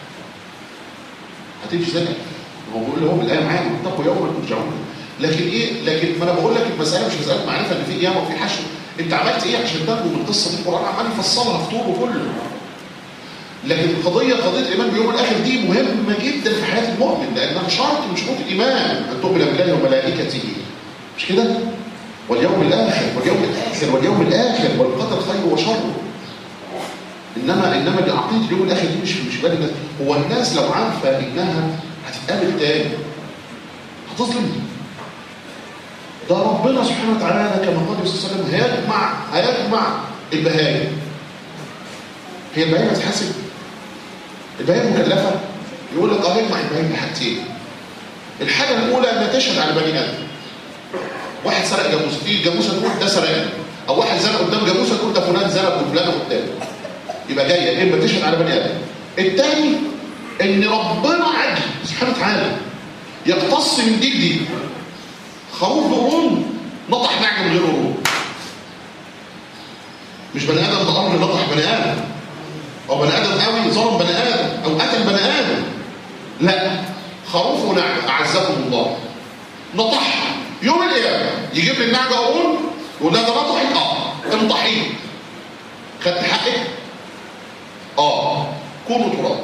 هتمشي زي هو بيقول له هو بالايه معايا واتقوا يوما ترجعون لكن ايه لكن ما انا بقول لك المساله مش مساله معرفه ان في قيامه وفي حشر انت عملت ايه عشان تنجو من القصه دي القران عمال يفصلها في طوله كله لكن القضيه قضيه الايمان باليوم الاخر دي مهمه جدا في حياه المؤمن لانها شرط من شروط الايمان ان تؤمن بالله وملائكته مش كده واليوم الآخر واليوم الآخر واليوم الآخر والقدر خير وشر إنما إنما اللي عقيدة اليوم الآخر دي مش مش بالي الناس هو الناس لو عارفة إنها هتتقابل تاني هتظلم ده ربنا سبحانه وتعالى كما قال النبي صلى الله عليه وسلم هيجمع هيجمع البهائم هي البهائم هتحاسب البهائم مكلفة يقول لك اه يجمع البهائم بحاجتين الحاجة الأولى أنها تشهد على بني آدم واحد سرق جاموسه في جاموسه تقول ده سرقني او واحد زنق قدام جاموسه تقول ده فلان زنق وفلان قدامه يبقى جايه اما تشهد على بني ادم الثاني ان ربنا عدل سبحانه وتعالى يقتص من دي دي خروف بقرون نطح نعجه من غير قرون مش بني ادم بامر نطح بني ادم او بني ادم قوي ظلم بني ادم او قتل بني ادم لا خروف ونعجه اعزكم الله نطحها يوم القيامة يجيب لي النعجة قرون يقول لها ده نطحك اه انطحيه خدت حقك اه كونوا تراب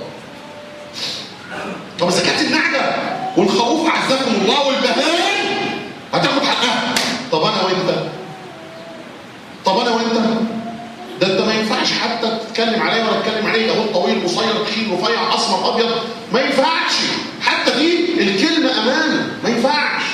طب اذا كانت النعجة والخروف عزكم الله والبهائم هتاخد حقها طب انا وانت طب انا وانت ده انت ما ينفعش حتى تتكلم عليا ولا تتكلم عليك اهو طويل قصير تخين رفيع اسمر ابيض ما ينفعش حتى دي الكلمه امانه ما ينفعش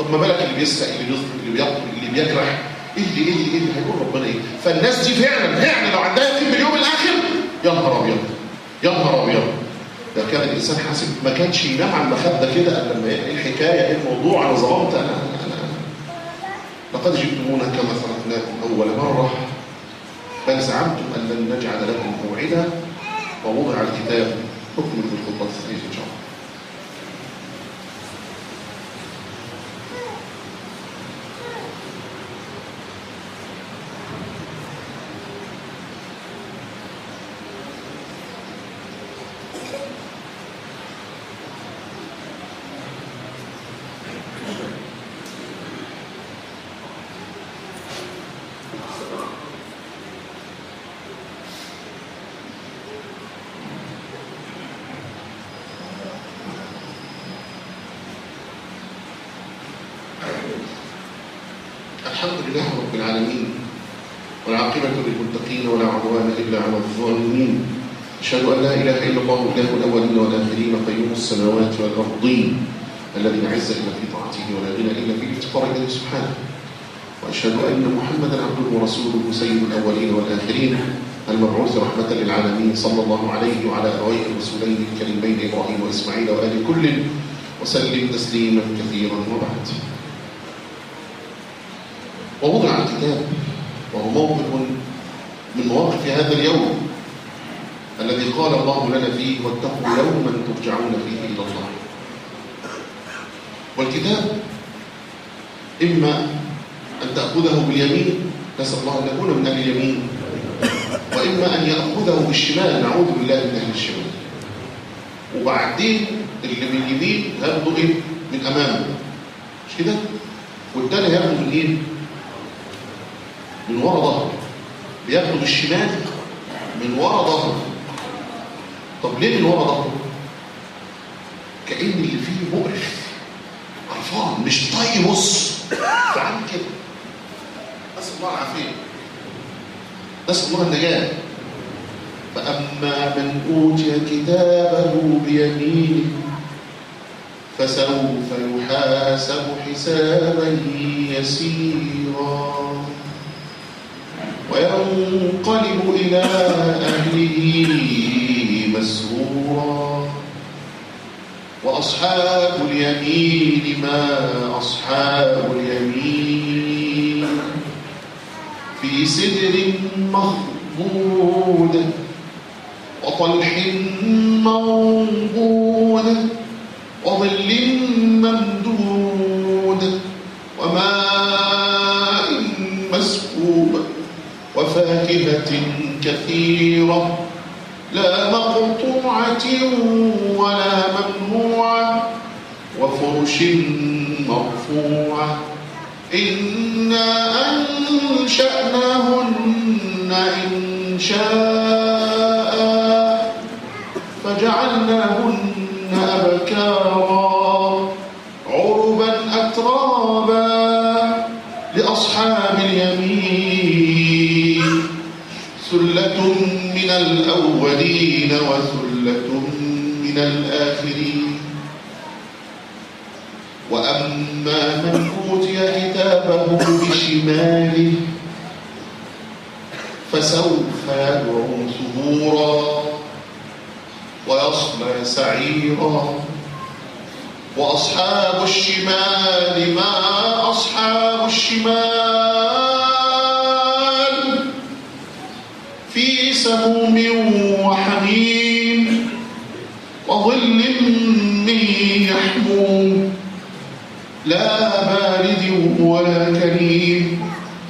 طب ما بالك اللي بيسرق اللي بيظلم اللي بيقتل اللي بيجرح ايه اللي ايه اللي ايه اللي هيقول ربنا ايه فالناس دي فعلا فعلا لو عندها يقين باليوم الاخر يا نهار ابيض يا نهار ابيض ده كان الانسان حاسب ما كانش ينام على المخده كده الا لما ايه الحكايه ايه الموضوع انا ظلمت انا انا لقد جئتمونا كما خلقناكم اول مره بل زعمتم ان لن نجعل لكم موعدا ووضع الكتاب نكمل في الخطبه الثانيه ان شاء الله الحمد لله رب العالمين والعاقبة للمتقين ولا عدوان إلا على الظالمين أشهد أن لا إله إلا الله إله الأولين والآخرين قيوم السماوات والأرضين الذي لا عز إلا في طاعته ولا غنى إلا في الافتقار إليه سبحانه وأشهد أن محمدا عبده ورسوله سيد الأولين والآخرين المبعوث رحمة للعالمين صلى الله عليه وعلى أبويه الرسولين الكريمين إبراهيم وإسماعيل وآل كل وسلم تسليما كثيرا وبعد ووضع الكتاب وهو موقف من مواقف هذا اليوم الذي قال الله لنا فيه واتقوا يوما ترجعون فيه إلى الله والكتاب إما أن تأخذه باليمين نسأل الله أن نكون من أهل اليمين وإما أن يأخذه بالشمال نعوذ بالله من أهل الشمال وبعدين اللي من اليمين هياخده إيه؟ من أمامه مش كده؟ والتاني هياخده من إيه؟ من ورا ظهره بياخده بالشمال من ورا ظهره طب ليه من ورا ظهره؟ كأن اللي فيه مقرف قرفان مش طايق يبص فعامل كده نسأل الله العافية نسأل الله النجاة فأما من أوتي كتابه بيمينه فسوف يحاسب حسابا يسيرا وينقلب إلى أهله مسرورا وأصحاب اليمين ما أصحاب اليمين في سدر مخبود وطلح منضود وظل ممدود وماء مسكوب وفاكهة كثيرة لا مقطوعة ولا ممنوعة وفرش مرفوعة إنا أنشأناهن إن شاء فجعلناهن أبكارا عربا أترابا لأصحاب اليمين ثلة من الأولين وثلة من الآخرين وأما من أوتي كتابه بشماله فسوف يدعو ثبورا ويصلى سعيرا وأصحاب الشمال ما أصحاب الشمال في سموم وحميم وظل من يحموم لا بارد ولا كريم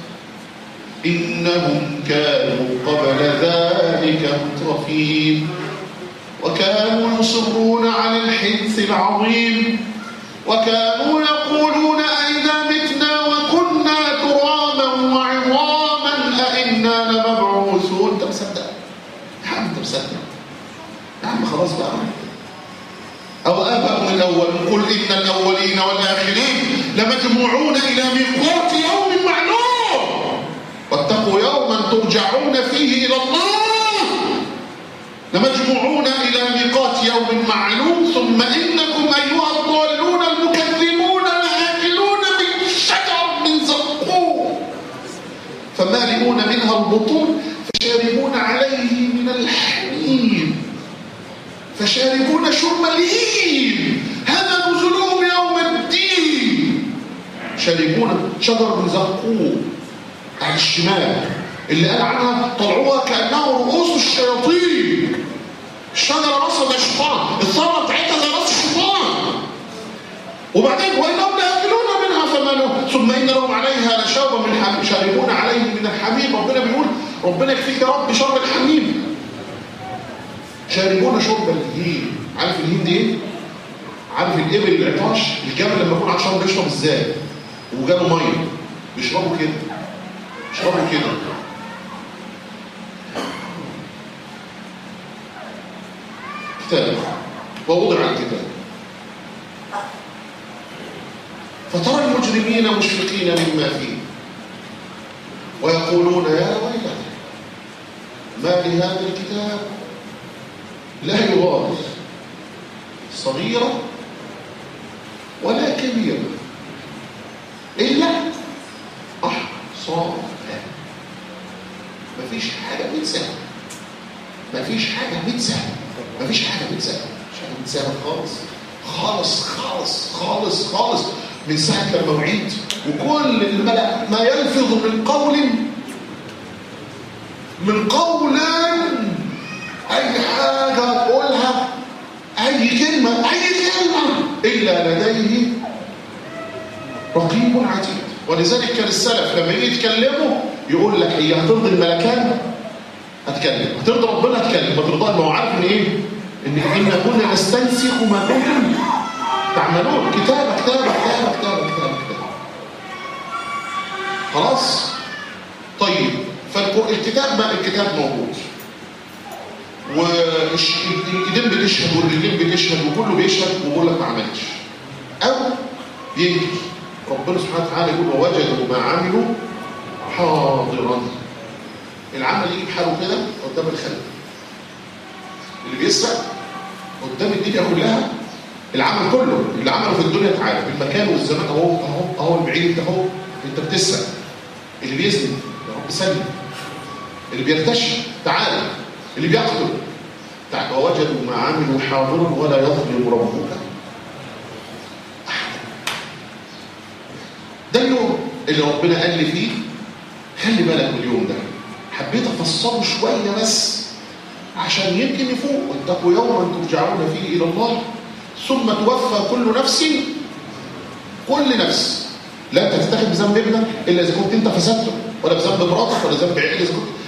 إنهم كانوا قبل ذلك مترفين وكانوا يصرون على الحنث العظيم وكانوا يقولون أئذا متنا وكنا ترابا وعظاما أئنا لمبعوثون أنت مصدق يا عم أنت مصدق يا عم خلاص بقى أو آباؤهم الأول قل إن الأولين والآخرين لمجموعون إلى ميقات يوم معلوم واتقوا يوما ترجعون فيه إلى الله لمجموعون إلى ميقات يوم معلوم ثم إنكم أيها الضالون المكذبون لآكلون البطون فشاربون عليه من الحميم فشاربون شرب الهيم هذا نزلهم يوم الدين شاربون شجر من زقوم على الشمال اللي قال عنها طلعوها كانه رؤوس الشياطين الشجره راسها زي الشيطان الثمره بتاعتها زي راس الشيطان وبعدين وانهم لاكلون منها فما ثم ان لهم عليها لشوبا من حميم شاربون عليه من الحميم ربنا بيقول ربنا يكفيك يا رب شرب الحميم شاربون شرب الهيم عارف الهيم دي ايه؟ عارف الابل العطاش الجمل لما يكون عطشان بيشرب ازاي؟ وجاله ميه بيشربوا كده بيشربوا كده كتاب ووضع الكتاب فترى المجرمين مشفقين مما فيه ويقولون يا ويلنا ما لهذا الكتاب لا يغادر صغيرة ولا كبيرة إلا أحصاها مفيش حاجة متساهلة مفيش حاجة متساهلة مفيش حاجة متساهلة مش حاجة متساهلة خالص خالص خالص خالص خالص من ساعة لما وعيت وكل الملأ ما يلفظ من قول من قول أي حاجة تقولها أي كلمة أي كلمة إلا لديه رقيب عتيد ولذلك كان السلف لما يجي يتكلموا يقول لك هي هترضي الملكان هتكلم هترضي ربنا هتكلم ما ترضاش ما هو عارف ان ايه ان ان كنا نستنسخ ما كنتم تعملون كتابه كتابه كتابه كتابه كتابه كتابه خلاص طيب فالكتاب ما الكتاب موجود والايدين بتشهد والرجلين بتشهد وكله بيشهد وبيقول لك ما عملتش او ينكر ربنا سبحانه وتعالى يقول ووجدوا ما عملوا حاضرا العمل يجي بحاله كده قدام الخلق اللي بيسرق قدام الدنيا كلها العمل كله اللي عمله في الدنيا تعالى بالمكان والزمان اهو اهو اهو البعيد ده اهو انت بتسرق اللي بيزني يا رب سلم اللي بيرتشي تعالى اللي بيقتل تعالى ووجدوا ما عملوا حاضرا ولا يظلم ربك ده اليوم اللي ربنا قال لي فيه خلي بالك من اليوم ده حبيت افصله شويه بس عشان يمكن يفوق واتقوا يوما ترجعون فيه الى الله ثم توفى كل نفس كل نفس لا انت تتخذ بذنب ابنك الا اذا كنت انت فسدته ولا بذنب مراتك ولا ذنب عيالك اذا كنت